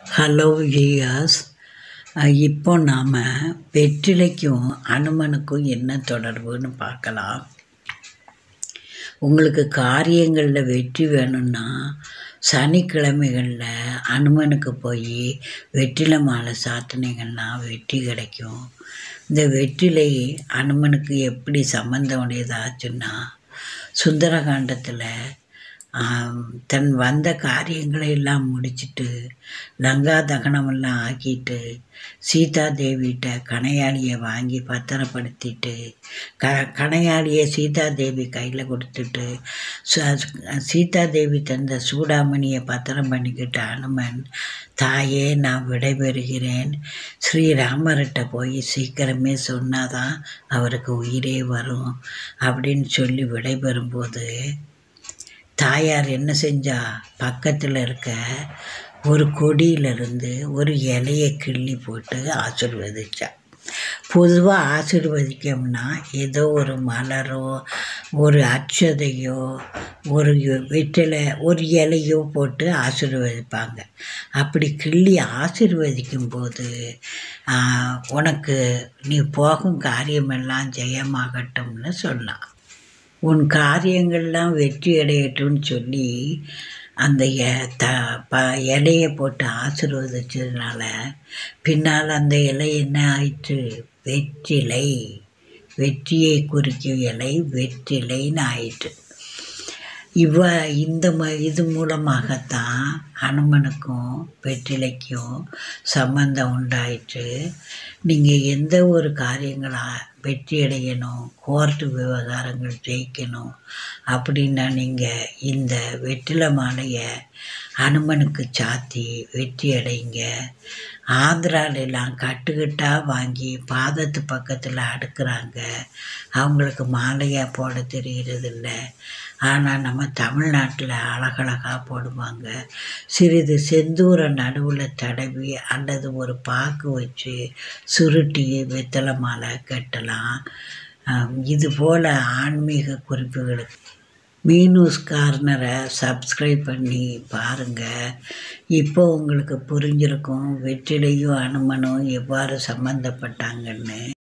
hello viewers இப்போ நாம் வெற்றிலைக்கும் அனுமனுக்கும் என்ன தொடர்புன்னு பார்க்கலாம் உங்களுக்கு காரியங்களில் வெற்றி வேணும்னா சனிக்கிழமைகளில் அனுமனுக்கு போய் வெற்றிலை மாலை சாத்தினீங்கன்னா வெற்றி கிடைக்கும் இந்த வெற்றிலை அனுமனுக்கு எப்படி சம்பந்தம் உடையதாச்சுன்னா சுந்தரகாண்டத்தில் தன் வந்த காரியங்களை எல்லாம் முடிச்சிட்டு லங்கா தகனமெல்லாம் ஆக்கிட்டு சீதா தேவிகிட்ட கணையாளியை வாங்கி பத்திரப்படுத்திட்டு க கணையாளியை சீதா தேவி கையில் கொடுத்துட்டு சீதா தேவி தந்த சூடாமணியை பத்திரம் பண்ணிக்கிட்ட அனுமன் தாயே நான் விடைபெறுகிறேன் ஸ்ரீராமர்கிட்ட போய் சீக்கிரமே சொன்னாதான் அவருக்கு உயிரே வரும் அப்படின்னு சொல்லி விடைபெறும்போது தாயார் என்ன செஞ்சா பக்கத்தில் இருக்க ஒரு கொடியிலிருந்து ஒரு இலையை கிள்ளி போட்டு ஆசிர்வதிச்சா பொதுவாக ஆசிர்வதிக்கோம்னா ஏதோ ஒரு மலரோ ஒரு அச்சதையோ ஒரு வெற்றிலை ஒரு இலையோ போட்டு ஆசிர்வதிப்பாங்க அப்படி கிள்ளி ஆசிர்வதிக்கும் போது உனக்கு நீ போகும் காரியமெல்லாம் ஜெயமாகட்டும்னு சொன்னான் உன் காரியங்கள்லாம் வெற்றி அடையட்டும்னு சொல்லி அந்த த ப இலையை போட்டு ஆசீர்வதிச்சதுனால பின்னால் அந்த இலை என்ன ஆயிற்று வெற்றிலை வெற்றியை குறிக்கும் இலை வெற்றிலைன்னு ஆயிற்று இவ இந்த ம இது மூலமாகத்தான் அனுமனுக்கும் வெற்றிலைக்கும் சம்பந்தம் உண்டாயிற்று நீங்கள் எந்த ஒரு காரியங்களா வெற்றி அடையணும் கோர்ட்டு விவகாரங்கள் ஜெயிக்கணும் அப்படின்னா நீங்கள் இந்த வெற்றிலை மாலையை அனுமனுக்கு சாத்தி வெற்றி அடைங்க ஆந்திராலெல்லாம் கட்டுக்கட்டாக வாங்கி பாதத்து பக்கத்தில் அடுக்கிறாங்க அவங்களுக்கு மாலையாக போட தெரிகிறதில்ல ஆனால் நம்ம தமிழ்நாட்டில் அழகழகாக போடுவாங்க சிறிது செந்தூரை நடுவில் தடவி அல்லது ஒரு பாக்கு வச்சு சுருட்டி வெத்தலை மாலை கட்டலாம் இது போல் ஆன்மீக குறிப்புகளுக்கு மீனூஸ் கார்னரை சப்ஸ்கிரைப் பண்ணி பாருங்கள் இப்போ உங்களுக்கு புரிஞ்சிருக்கும் வெற்றிலையும் அனுமனும் எவ்வாறு சம்மந்தப்பட்டாங்கன்னு